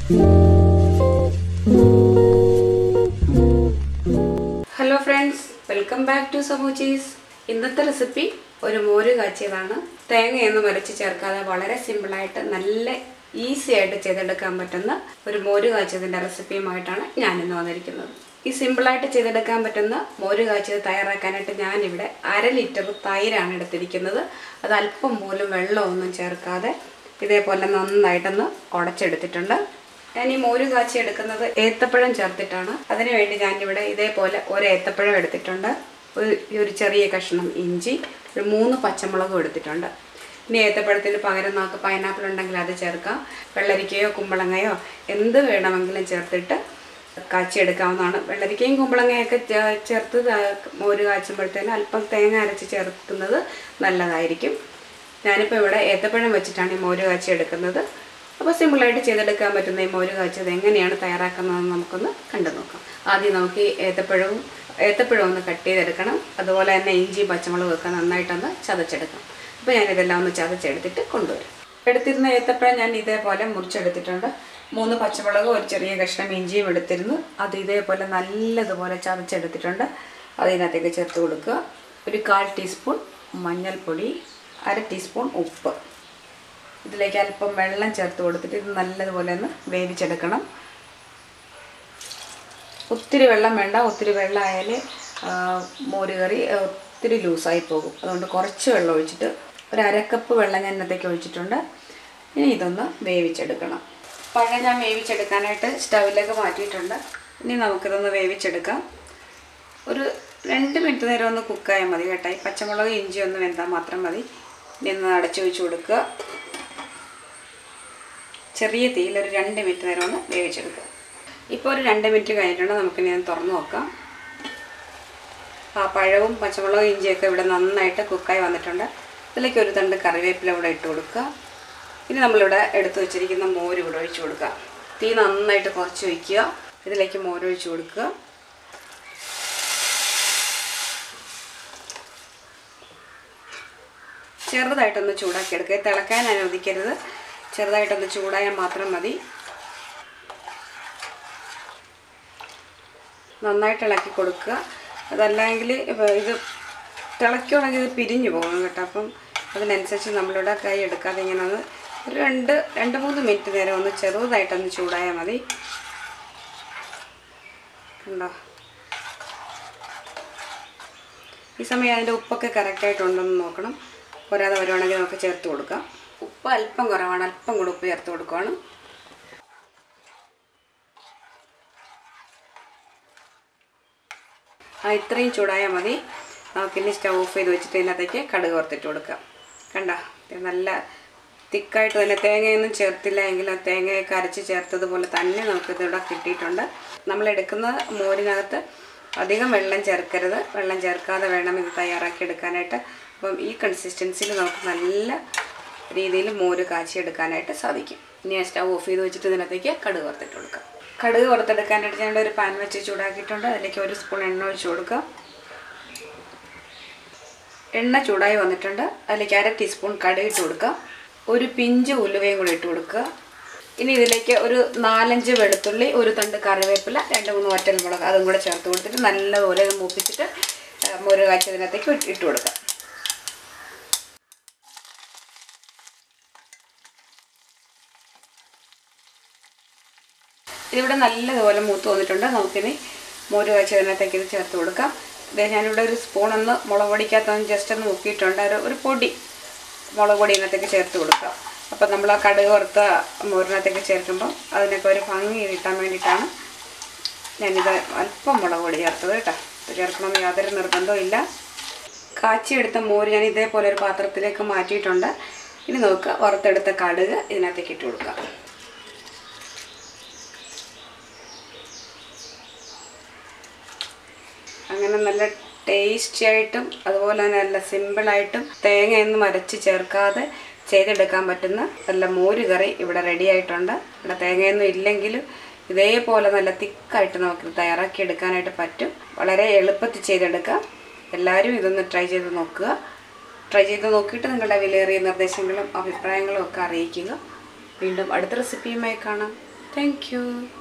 hello friends welcome back to സമൂച്ചീസ് ഇന്നത്തെ recipe ഒരു മോര് കാച്ചിയതാണ് തേങ്ങയൊന്നും അരച്ച് ചേർക്കാതെ വളരെ സിമ്പിളായിട്ട് നല്ല ഈസി ആയിട്ട് ചെയ്തെടുക്കാൻ പറ്റുന്ന ഒരു മോര് കാച്ചിയതിൻ്റെ റെസിപ്പിയുമായിട്ടാണ് ഞാൻ ഇന്ന് വന്നിരിക്കുന്നത് ഈ സിമ്പിളായിട്ട് ചെയ്തെടുക്കാൻ പറ്റുന്ന മോര് കാച്ചിയത് തയ്യാറാക്കാനായിട്ട് ഞാനിവിടെ അര ലിറ്റർ തൈരാണ് എടുത്തിരിക്കുന്നത് അത് അല്പം പോലും വെള്ളമൊന്നും ചേർക്കാതെ ഇതേപോലെ നന്നായിട്ടൊന്ന് ഉടച്ചെടുത്തിട്ടുണ്ട് ഞാൻ ഈ മോര് കാച്ചി എടുക്കുന്നത് ഏത്തപ്പഴം ചേർത്തിട്ടാണ് അതിനുവേണ്ടി ഞാനിവിടെ ഇതേപോലെ ഒരു ഏത്തപ്പഴം എടുത്തിട്ടുണ്ട് ഒരു ഈ ഒരു ചെറിയ കഷ്ണം ഇഞ്ചി ഒരു മൂന്ന് പച്ചമുളകും എടുത്തിട്ടുണ്ട് ഇനി ഏത്തപ്പഴത്തിന് പകരം നമുക്ക് പൈനാപ്പിൾ ഉണ്ടെങ്കിൽ അത് ചേർക്കാം വെള്ളരിക്കയോ കുമ്പളങ്ങയോ എന്ത് വേണമെങ്കിലും ചേർത്തിട്ട് കാച്ചിയെടുക്കാവുന്നതാണ് വെള്ളരിക്കയും കുമ്പളങ്ങയൊക്കെ ചേ- ചേർത്ത് ത- മോര് കാച്ചുമ്പോഴത്തേനും അല്പം തേങ്ങ അരച്ച് ചേർക്കുന്നത് നല്ലതായിരിക്കും ഞാനിപ്പോൾ ഇവിടെ ഏത്തപ്പഴം വെച്ചിട്ടാണ് ഈ മോര് കാച്ചി എടുക്കുന്നത് അപ്പോൾ സിമ്പിളായിട്ട് ചെയ്തെടുക്കാൻ പറ്റുന്ന ഈ മോര് കാച്ചത് എങ്ങനെയാണ് തയ്യാറാക്കുന്നതെന്ന് നമുക്കൊന്ന് കണ്ടു നോക്കാം ആദ്യം നമുക്ക് ഈ ഏത്തപ്പഴവും ഏത്തപ്പഴം ഒന്ന് കട്ട് ചെയ്തെടുക്കണം അതുപോലെ തന്നെ ഇഞ്ചി പച്ചമുളകും ഒക്കെ നന്നായിട്ടൊന്ന് ചതച്ചെടുക്കാം അപ്പോൾ ഞാനിതെല്ലാം ഒന്ന് ചതച്ചെടുത്തിട്ട് കൊണ്ടുവരും എടുത്തിരുന്ന ഏത്തപ്പഴം ഞാൻ ഇതേപോലെ മുറിച്ചെടുത്തിട്ടുണ്ട് മൂന്ന് പച്ചമുളകും ഒരു ചെറിയ കഷ്ണം ഇഞ്ചിയും എടുത്തിരുന്നു അത് ഇതേപോലെ നല്ലതുപോലെ ചതച്ചെടുത്തിട്ടുണ്ട് അതിനകത്തേക്ക് ചേർത്ത് കൊടുക്കുക ഒരു കാൽ ടീസ്പൂൺ മഞ്ഞൾപ്പൊടി അര ടീസ്പൂൺ ഉപ്പ് ഇതിലേക്ക് അല്പം വെള്ളം ചേർത്ത് കൊടുത്തിട്ട് ഇത് നല്ലതുപോലെ ഒന്ന് വേവിച്ചെടുക്കണം ഒത്തിരി വെള്ളം വേണ്ട ഒത്തിരി വെള്ളം ആയാൽ മോര് കറി ആ, ഒത്തിരി ലൂസായി പോകും അതുകൊണ്ട് കുറച്ച് വെള്ളം ഒഴിച്ചിട്ട് ഒരു അരക്കപ്പ് വെള്ളം ഞാൻ ഇന്നത്തേക്ക് ഒഴിച്ചിട്ടുണ്ട് ഇനി ഇതൊന്ന് വേവിച്ചെടുക്കണം പഴം ഞാൻ വേവിച്ചെടുക്കാനായിട്ട് സ്റ്റൗവിലേക്ക് മാറ്റിയിട്ടുണ്ട് ഇനി നമുക്കിതൊന്ന് വേവിച്ചെടുക്കാം ഒരു രണ്ട് മിനിറ്റ് നേരം ഒന്ന് കുക്കായാൽ മതി കേട്ടോ ഈ പച്ചമുളക് ഇഞ്ചി ഒന്ന് വെന്താൽ മാത്രം മതി ഇനി ഒന്ന് അടച്ചു വെച്ച് കൊടുക്കുക ചെറിയ തീയിൽ ഒരു രണ്ട് മിനിറ്റ് നേരം ഒന്ന് വേവിച്ചെടുക്കുക ഇപ്പോൾ ഒരു രണ്ട് മിനിറ്റ് കഴിഞ്ഞിട്ടുണ്ട് നമുക്കിനി ഒന്ന് തുറന്ന് നോക്കാം ആ പഴവും പച്ചമുളകും ഇഞ്ചിയൊക്കെ ഇവിടെ നന്നായിട്ട് കുക്കായി വന്നിട്ടുണ്ട് ഇതിലേക്ക് ഒരു തണ്ട് കറിവേപ്പില ഇവിടെ ഇട്ട് കൊടുക്കുക ഇനി നമ്മളിവിടെ എടുത്തു വെച്ചിരിക്കുന്ന മോര് ഇവിടെ ഒഴിച്ച് കൊടുക്കുക തീ നന്നായിട്ട് കുറച്ച് വയ്ക്കുക ഇതിലേക്ക് മോര് ഒഴിച്ച് കൊടുക്കുക ചെറുതായിട്ടൊന്ന് ചൂടാക്കി എടുക്കുക തിളക്കാൻ അനുവദിക്കരുത് ചെറുതായിട്ടൊന്ന് ചൂടായാൽ മാത്രം മതി നന്നായിട്ട് ഇളക്കി കൊടുക്കുക അതല്ലെങ്കിൽ ഇപ്പ- ഇത് തിളയ്ക്കുകയാണെങ്കിൽ ഇത് പിരിഞ്ഞു പോകും കേട്ടോ അപ്പം അതിനനുസരിച്ച് നമ്മളിവിടെ കൈ എടുക്കാതെ ഇങ്ങനെ ഒന്ന് ഒരു രണ്ട് രണ്ട് മൂന്ന് മിനിറ്റ് നേരം ഒന്ന് ചെറുതായിട്ടൊന്ന് ചൂടായാൽ മതി കണ്ടോ ഈ സമയം അതിൻ്റെ ഉപ്പൊക്കെ കറക്റ്റായിട്ടുണ്ടെന്ന് നോക്കണം പോരാതെ വരുവാണെങ്കിൽ നമുക്ക് ചേർത്ത് കൊടുക്കാം ഉപ്പ് അല്പം കുറവാണ് അല്പം കൂടെ ഉപ്പ് ചേർത്ത് കൊടുക്കുവാണ് ആ ഇത്രയും ചൂടായാൽ മതി നമുക്കിനി സ്റ്റവ് ഓഫ് ചെയ്ത് വെച്ചിട്ട് ഇതിനകത്തേക്ക് കടുക് വറുത്തിട്ട് കൊടുക്കാം കണ്ട ഇത് നല്ല തിക്കായിട്ട് തന്നെ തേങ്ങയൊന്നും ചേർത്തില്ല എങ്കിൽ ആ തേങ്ങയൊക്കെ അരച്ച് ചേർത്തതുപോലെ തന്നെ നമുക്കിതിവിടെ കിട്ടിയിട്ടുണ്ട് നമ്മൾ എടുക്കുന്ന മോരിനകത്ത് അധികം വെള്ളം ചേർക്കരുത് വെള്ളം ചേർക്കാതെ വേണം ഇത് തയ്യാറാക്കി എടുക്കാനായിട്ട് അപ്പം ഈ കൺസിസ്റ്റൻസിയിൽ നമുക്ക് നല്ല രീതിയിൽ മോര് കാച്ചി എടുക്കാനായിട്ട് സാധിക്കും ഇനി ആ സ്റ്റവ് ഓഫ് ചെയ്ത് വെച്ചിട്ട് ഇതിനകത്തേക്ക് കടുക് വറുത്തിട്ട് കൊടുക്കാം കടുക് വറുത്തെടുക്കാനായിട്ട് ഞാൻ ഒരു പാൻ വെച്ച് ചൂടാക്കിയിട്ടുണ്ട് അതിലേക്ക് ഒരു സ്പൂൺ എണ്ണ ഒഴിച്ച് കൊടുക്കാം എണ്ണ ചൂടായി വന്നിട്ടുണ്ട് അതിലേക്ക് അര ടീസ്പൂൺ കടുക് ഇട്ട് കൊടുക്കുക ഒരു പിഞ്ച് ഉലുവയും കൂടി ഇട്ട് കൊടുക്കുക ഇനി ഇതിലേക്ക് ഒരു നാലഞ്ച് വെളുത്തുള്ളി ഒരു തണ്ട് കറിവേപ്പില രണ്ട് മൂന്ന് വറ്റൽ മുളക് അതും കൂടെ ചേർത്ത് കൊടുത്തിട്ട് നല്ലപോലെ ഇത് മൂപ്പിച്ചിട്ട് ആ, മുരു കാച്ചതിനകത്തേക്ക് ഇട്ട് ഇട്ട് കൊടുക്കുക ഇതിവിടെ നല്ലതുപോലെ മൂത്ത് വന്നിട്ടുണ്ട് നമുക്കിനി മോര് കാച്ചതിനകത്തേക്ക് ഇത് ചേർത്ത് കൊടുക്കാം ഇത് ഞാനിവിടെ ഒരു സ്പൂൺ ഒന്ന് മുളക് പൊടിക്കകത്തൊന്ന് ജസ്റ്റ് ഒന്ന് മുക്കിയിട്ടുണ്ട് ഒരു ഒരു പൊടി മുളക് പൊടി ഇതിനകത്തേക്ക് ചേർത്ത് കൊടുക്കാം അപ്പം നമ്മൾ ആ കടുക് വറുത്ത മോരിനകത്തേക്ക് ചേർക്കുമ്പോൾ അതിനൊക്കെ ഒരു ഭംഗി കിട്ടാൻ വേണ്ടിയിട്ടാണ് ഞാനിത് അല്പം മുളക് പൊടി ചേർത്തത് കേട്ടോ ഇത് ചേർക്കണമെന്ന് യാതൊരു നിർബന്ധവും ഇല്ല കാച്ചിയെടുത്ത മോര് ഞാൻ ഇതേപോലെ ഒരു പാത്രത്തിലേക്ക് മാറ്റിയിട്ടുണ്ട് ഇനി നോക്കുക വറുത്തെടുത്ത കടുക് ഇതിനകത്തേക്ക് ഇട്ട് കൊടുക്കാം അങ്ങനെ നല്ല ടേസ്റ്റി ആയിട്ടും അതുപോലെ തന്നെ നല്ല സിമ്പിളായിട്ടും തേങ്ങയൊന്നും അരച്ച് ചേർക്കാതെ ചെയ്തെടുക്കാൻ പറ്റുന്ന നല്ല മോര് കറി ഇവിടെ റെഡി ആയിട്ടുണ്ട് ഇവിടെ തേങ്ങയൊന്നും ഇല്ലെങ്കിലും ഇതേപോലെ നല്ല തിക്കായിട്ട് നമുക്ക് തയ്യാറാക്കി എടുക്കാനായിട്ട് പറ്റും വളരെ എളുപ്പത്തിൽ ചെയ്തെടുക്കാം എല്ലാവരും ഇതൊന്ന് ട്രൈ ചെയ്ത് നോക്കുക ട്രൈ ചെയ്ത് നോക്കിയിട്ട് നിങ്ങളുടെ വിലയേറിയ നിർദ്ദേശങ്ങളും അഭിപ്രായങ്ങളും ഒക്കെ അറിയിക്കുക വീണ്ടും അടുത്ത റെസിപ്പിയുമായി കാണാം താങ്ക് യു